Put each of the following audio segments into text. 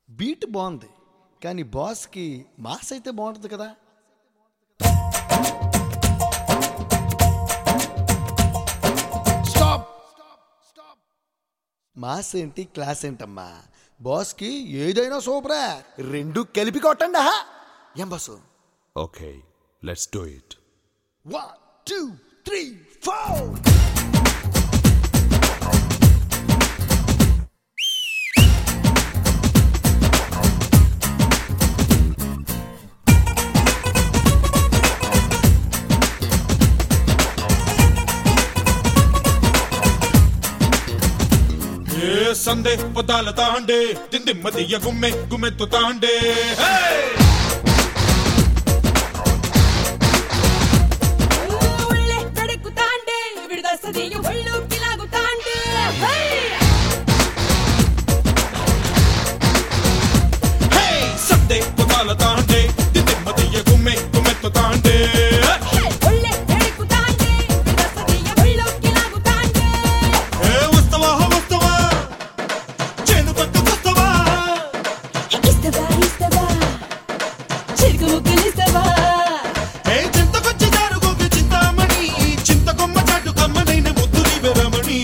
Beat బాగుంది కానీ బాస్కి మాస్ అయితే బాగుంటుంది కదా స్టాప్ మాస్ ఏంటి క్లాస్ ఏంటమ్మా బాస్కి ఏదైనా సూపరా రెండు కలిపి కొట్టండి ఆహా ఏం bus Okay, let's do it. One two three four ఏ సందే పదాల తాండే దిమ్మ గుమ్మె గుమ్మెత్తు తాండే ಒಳ್ಳೆ ತಡೆಕು ತಾಂಡೆ ಬಿಡದ ಸದಿಯ ಒಳ್ಳು ಕಿಲಾಗು ತಾಂಡೆ సందే పదాల తాండే దిమ్మ గుమ్మె గుమ్మెత్తు తాండే ಒಳ್ಳೆ ತಡೆಕು ತಾಂಡೆ ಬಿಡದ ಸದಿಯ ಒಳ್ಳು ಕಿಲಾಗು ತಾಂಡೆ ఏ వస్తవా వస్తవా చేను పట్టు వస్తవా ఇస్తవా ఇస్తవా చిరుకు ముక్కలు ఇస్తవా ఏ చింతకొచ్చి జారుగోకి చింతామణి చింతకొమ్మ చాటు కమ్మనైన ముద్దులి వెరమణి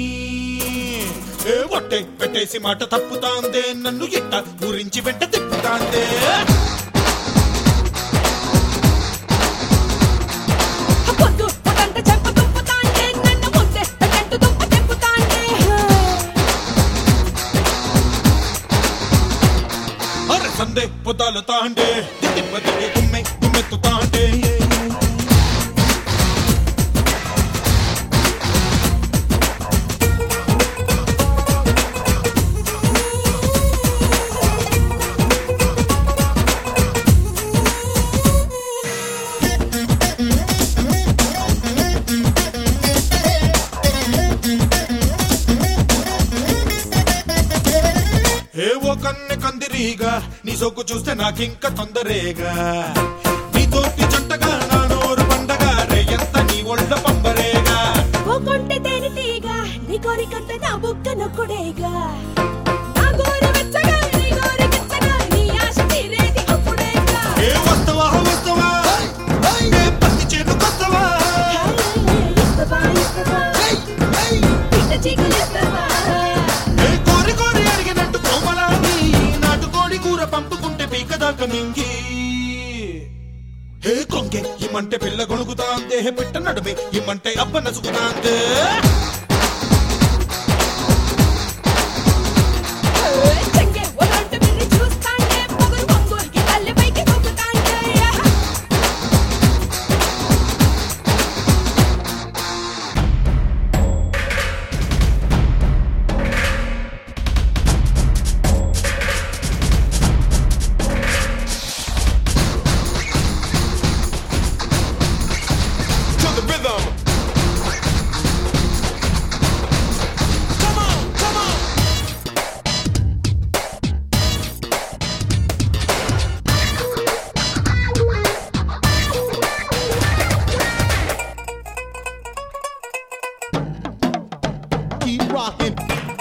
ఏ ఒట్టే పెట్టేసి మాట తప్పుతాందే నన్ను ఇట్ట గురించి వెంట తిప్పుతాందే పొద్దు పొదంత చెంప తుప్పు తాండే నన్ను ముద్దే పెట్టంటు తుప్ప తెంపు తాండే అరే సందే పొదాల తాండే దిమ్మ దిగే గుమ్మె గుమ్మెత్తు తాండే ఏవో కన్నె కందిరీగా నీ సొక్కు చూస్తే నాకింక తొందరేగా నీతోటి జంటగా నా నోరు పండగ రే ఎంత నీ ఒళ్ళ పంబరేగా ఓ కొంటె తేనె తీగ నీ కోరికంత నా బుక్క నొక్కుడేగా నా గోరు వెచ్చగా నీ గోరు వెచ్చగా నీ ఆశ తీరేది అప్పుడేగా ఏ వస్తవా వస్తవా ఏ పత్తి చేనుకొస్తవా ఇస్తవా ఇస్తవా పిట్ట చీకులు ఇస్తవా ఏ కోరి కోరి అడిగినట్టు కోమలాగి నాటుకోడి కూర పంపుకుంటే పీక దాకా మింగి హే కొంగే ఇమ్మంటే పిల్ల గొణుకుతాందే హే పిట్ట నడుమే ఇమ్మంటే అబ్బ నసుకుతాందే చెంగే ఒలంట బిర్రి చూస్తాండే పొగరు పొంగుకి తల్లి పైకి పొక్కుతాండే to the rhythm. Come on, come on. Keep rocking.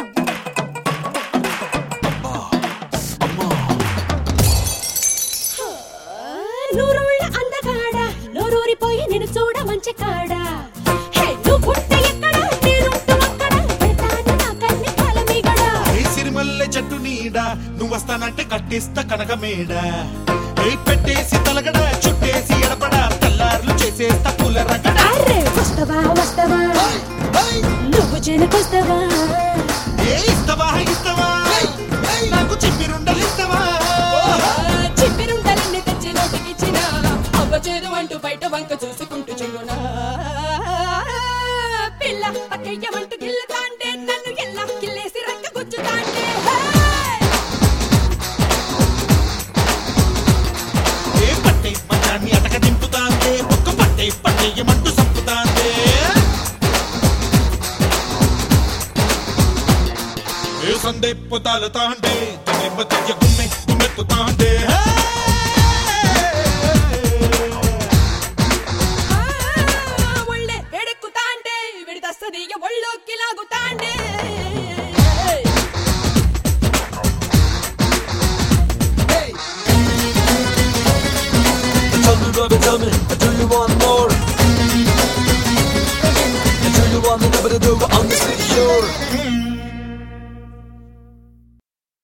నూరుళ్ళ అందగాడ నోరూరిపోయి నేను చూడ మంచి కాడ హే నువ్వు పుట్ట ఎక్కడ నేనుంటూ అక్కడ పెడతాను నా కన్ని కాలమిగడ ఏ సిరిమల్లె చెట్టు నీడ నువ్వు వస్తానంటే కట్టిస్తా కనక మేడ ఏ పెట్టేసి తలగడ చుట్టేసి ఎడపడ తెల్లార్లు చేసేస్తా పూల రగడ అరే వస్తవా వస్తవా నువ్వు జనకొస్తవా ఏ ఇస్తవా ఇస్తవా నాకు చిమ్మిరుండలు ఇస్తవా చిప్పిరుంటలన్నీ తెచ్చి నోటికిచ్చిన అవ్వ చేదు అంటూ బయట వంక చూసుకుంటూ చెల్లునా పిల్ల పక్కయ్యమంటూ గిల్లుతాంటే నన్ను ఎల్లా కిల్లేసి రక్క గుచ్చుతాంటే ఏ పట్టే మంచాన్ని అటక దింపుతాందే ఒక్క పట్టే పట్టేయమంటూ సంపుతాందే ఏ సందే పొతాలు తాండే గుమ్మె గుమ్మెత్తు తాండే హే